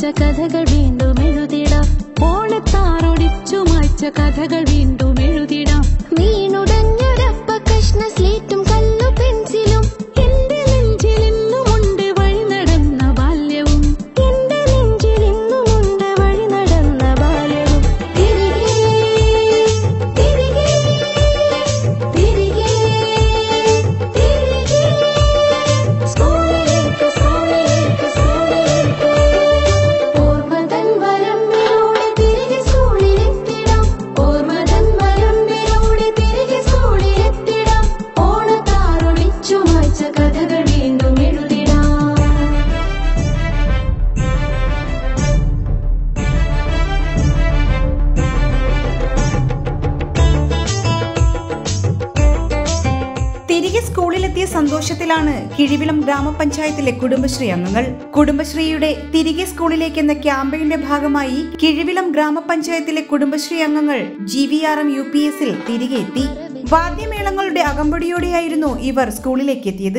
കഥകൾ വീണ്ടും എഴുതിടാം ഓണത്താറൊടിച്ചു മായ്ച്ച കഥകൾ വീണ്ടും എഴുതിടാം വീണുടഞ്ഞൊരപ്പ കഷ്ണ സ്ലേറ്റും കല്ലു പെൻസിലും എന്റെ നെഞ്ചിൽ ഇന്നുമുണ്ട് വഴി നടന്ന ബാല്യവും എന്റെ നെഞ്ചിൽ ഇന്നുമുണ്ട് വഴി നടന്ന ബാല്യവും തിരികെ തിരികെ തിരികെ തിരികെ സ്കൂളിലേക്ക് സ്കൂളിലേക്ക് സ്കൂളിലേക്ക് ഓർമ്മതൻ വരമ്പിലൂടെ തിരികെ സ്കൂളിലെത്തിടാം ഓർമ്മതൻ വരമ്പിലൂടെ തിരികെ സ്കൂളിലെത്തിടാം ഓണത്താറൊളിച്ചു മായ്ച്ച കഥകൾ വീണ്ടും എഴുതിടാം തിരികെ സ്കൂളിലെത്തിയ സന്തോഷത്തിലാണ് കിഴിവിളം ഗ്രാമപഞ്ചായത്തിലെ കുടുംബശ്രീ അംഗങ്ങൾ കുടുംബശ്രീയുടെ തിരികെ സ്കൂളിലേക്ക് എന്ന ക്യാമ്പയിന്റെ ഭാഗമായി കിഴിവിളം ഗ്രാമപഞ്ചായത്തിലെ കുടുംബശ്രീ അംഗങ്ങൾ G V R M U P എസിൽ തിരികെ എത്തി വാദ്യമേളങ്ങളുടെ അകമ്പടിയോടെയായിരുന്നു ഇവർ സ്കൂളിലേക്ക് എത്തിയത്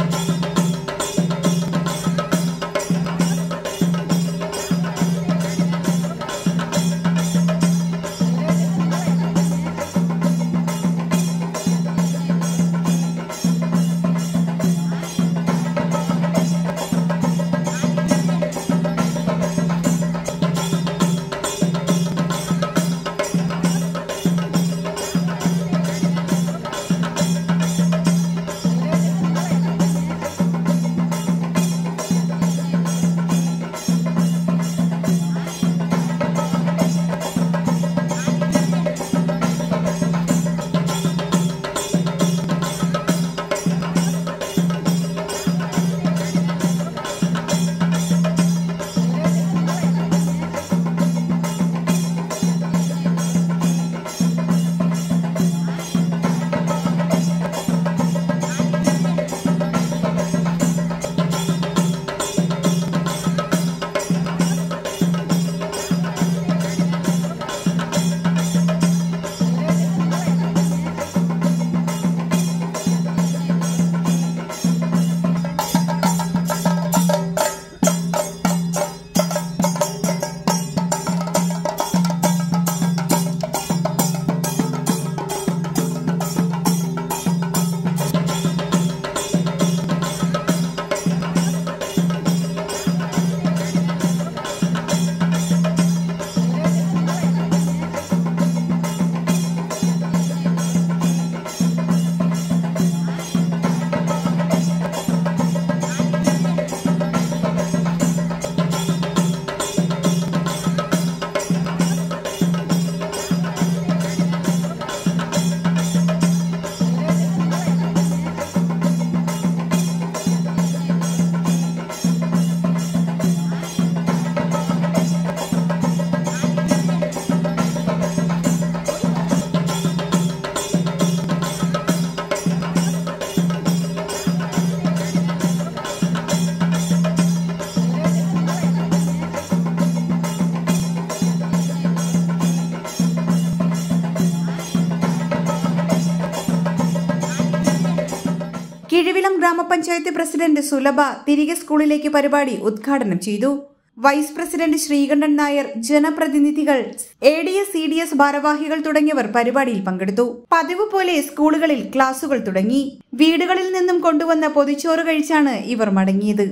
കിഴിവിലം ഗ്രാമപഞ്ചായത്ത് പ്രസിഡന്റ് സുലഭ തിരികെ സ്കൂളിലേക്ക് പരിപാടി ഉദ്ഘാടനം ചെയ്തു വൈസ് പ്രസിഡന്റ് ശ്രീകണ്ഠൻ നായർ ജനപ്രതിനിധികൾ A D S C D S ഭാരവാഹികൾ തുടങ്ങിയവർ പരിപാടിയിൽ പങ്കെടുത്തു പതിവ് പോലെ സ്കൂളുകളിൽ ക്ലാസുകൾ തുടങ്ങി വീടുകളിൽ നിന്നും കൊണ്ടുവന്ന പൊതിച്ചോറ് കഴിച്ചാണ് ഇവർ മടങ്ങിയത്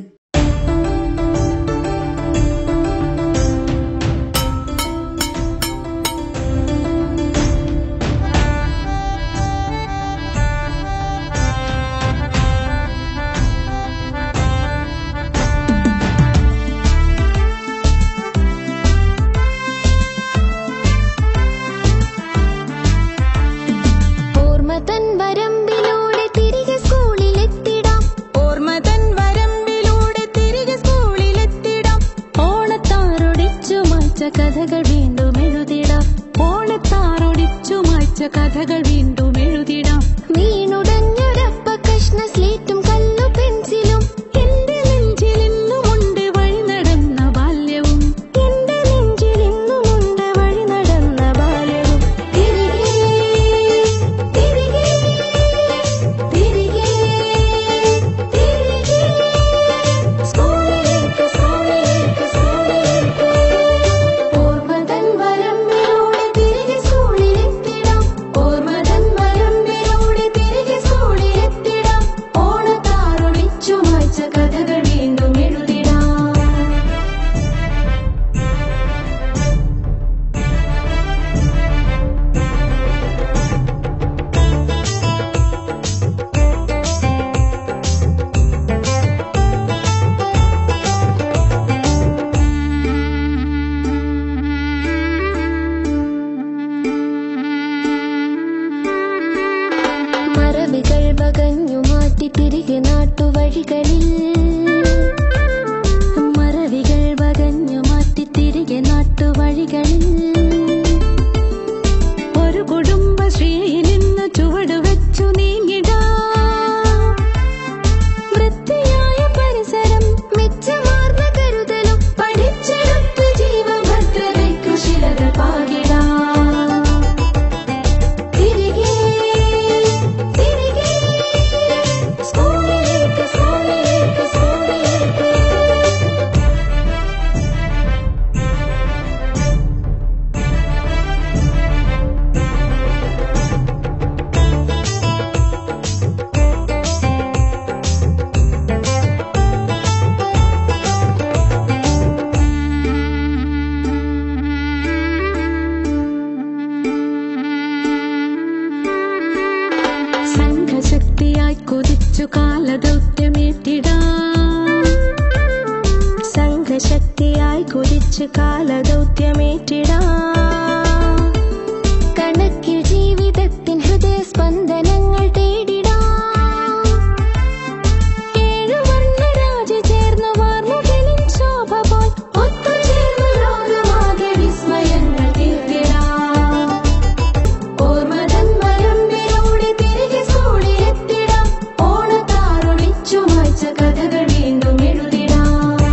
ഓർമ്മതൻ വരമ്പിലൂടെ തിരികെ സ്കൂളിലെത്തിടാം ഓർമ്മതൻ വരമ്പിലൂടെ തിരികെ സ്കൂളിലെത്തിടാം ഓണത്താറൊടിച്ചു മായ്ച്ച കഥകൾ വീണ്ടും എഴുതിടാം ഓണത്താറൊടിച്ചു മായ്ച്ച കഥകൾ വീണ്ടും എഴുതിടാം വീണുടഞ്ഞൊരപ്പ കഷ്ണ സ്ലേറ്റും കല്ലു പെൻസിലും എന്റെ നെഞ്ചിൽ ഇന്നുമുണ്ട് വഴി നടന്ന ബാല്യവും എന്റെ നെഞ്ചിൽ ഇന്നുമുണ്ട് വഴി നടന്ന ബാല്യവും തിരികെ തിരികെ തിരികെ തിരികെ സ്കൂളിലേക്ക് സ്കൂളിലേക്ക് സ്കൂളിലേക്ക് സംഘശക്തിയായി കുതിച്ച് കാലദൗത്യമേറ്റിടാം കണക്കിൽ ജീവിതത്തിൻ ഹൃദയസ്പന്ദനങ്ങൾ തേടിടാം ഏഴു വർണ്ണരാജി ചേർന്നു വാർമുകിലിൻ ശോഭ പോൽ ഒത്തുചേർന്നു ലോകമാകെ വിസ്മയങ്ങൾ തീർത്തിടാം ഓർമ്മതൻ വരമ്പിലൂടെ തിരികെ സ്കൂളിലെത്തിടാം ഓണത്താറൊളിച്ചു മായ്ച്ച കഥകൾ വീണ്ടും എഴുതിടാം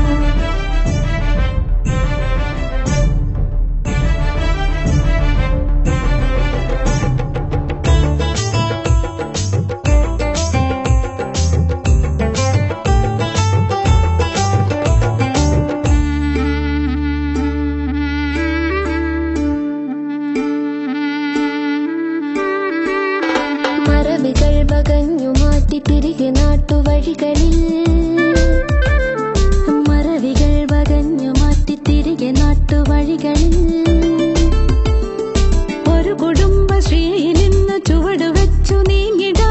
മറവികൾ വകഞ്ഞു മാറ്റി തിരികെ നാട്ടുവഴികളിൽ മറവികൾ വകഞ്ഞു മാറ്റി തിരികെ നാട്ടുവഴികളിൽ ഒരു കുടുംബശ്രീയിൽ നിന്ന് ചുവട് വെച്ചു നീങ്ങിടാം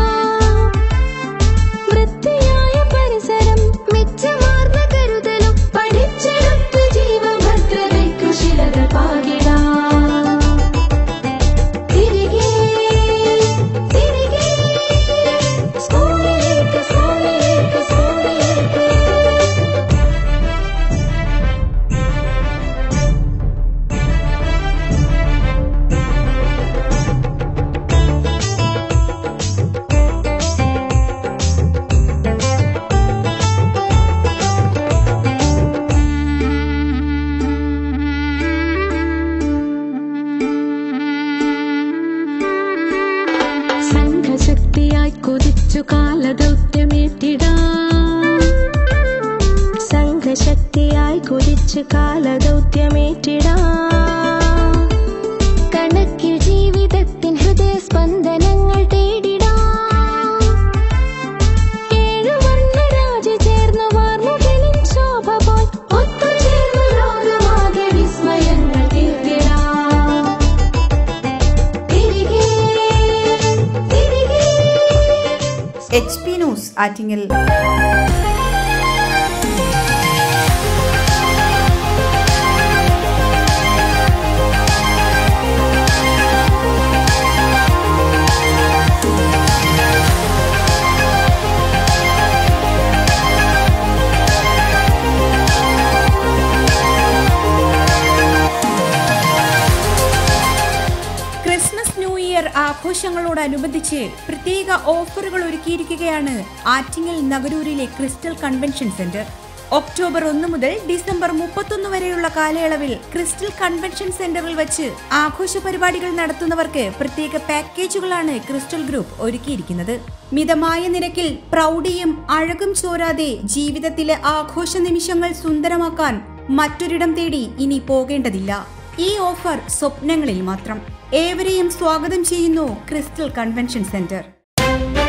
വൃത്തിയായ പരിസരം മിച്ചമാർന്ന കരുതലും പഠിച്ചെടുത്ത ജീവഭദ്രതയ്ക്കു ശിലകൾ പാകിടാം തിരികെ തിരികെ സ്കൂളിലേക്ക് സ്കൂളിലേക്ക് സ്കൂളിലേക്ക് സംഘശക്തിയായി കുതിച്ചു കാലദൗത്യമേറ്റിടാം സംഘശക്തിയായി കുതിച്ചു കാലദൗത്യമേറ്റിടാം കണക്കിൽ ജീവിതത്തിൻ ഹൃദയസ്പന്ദനങ്ങൾ തേടിടാം ഏഴു വർണ്ണരാജി ചേർന്നു വാർമുകിലിൻ ശോഭ പോൽ ഒത്തുചേർന്നു ലോകമാകെ വിസ്മയങ്ങൾ തീർത്തിടാം തിരികെ തിരികെ H P news Attingal Christmas new year ആഘോഷങ്ങളോടനുബന്ധിച്ച് പ്രത്യേക ഓഫറുകൾ ഒരുക്കിയിരിക്കുകയാണ് ആറ്റിങ്ങൽ നഗരൂരിലെ ക്രിസ്റ്റൽ കൺവെൻഷൻ സെന്റർ ഒക്ടോബർ ഒന്ന് മുതൽ ഡിസംബർ മുപ്പത്തൊന്ന് വരെയുള്ള കാലയളവിൽ ക്രിസ്റ്റൽ കൺവെൻഷൻ സെന്ററിൽ വെച്ച് ആഘോഷ പരിപാടികൾ നടത്തുന്നവർക്ക് പ്രത്യേക പാക്കേജുകളാണ് ക്രിസ്റ്റൽ ഗ്രൂപ്പ് ഒരുക്കിയിരിക്കുന്നത് മിതമായ നിരക്കിൽ പ്രൗഢിയും അഴകും ചോരാതെ ജീവിതത്തിലെ ആഘോഷ നിമിഷങ്ങൾ സുന്ദരമാക്കാൻ മറ്റൊരിടം തേടി ഇനി പോകേണ്ടതില്ല ഈ ഓഫർ സ്വപ്നങ്ങളിൽ മാത്രം ഏവരെയും സ്വാഗതം ചെയ്യുന്നു ക്രിസ്റ്റൽ കൺവെൻഷൻ സെന്റർ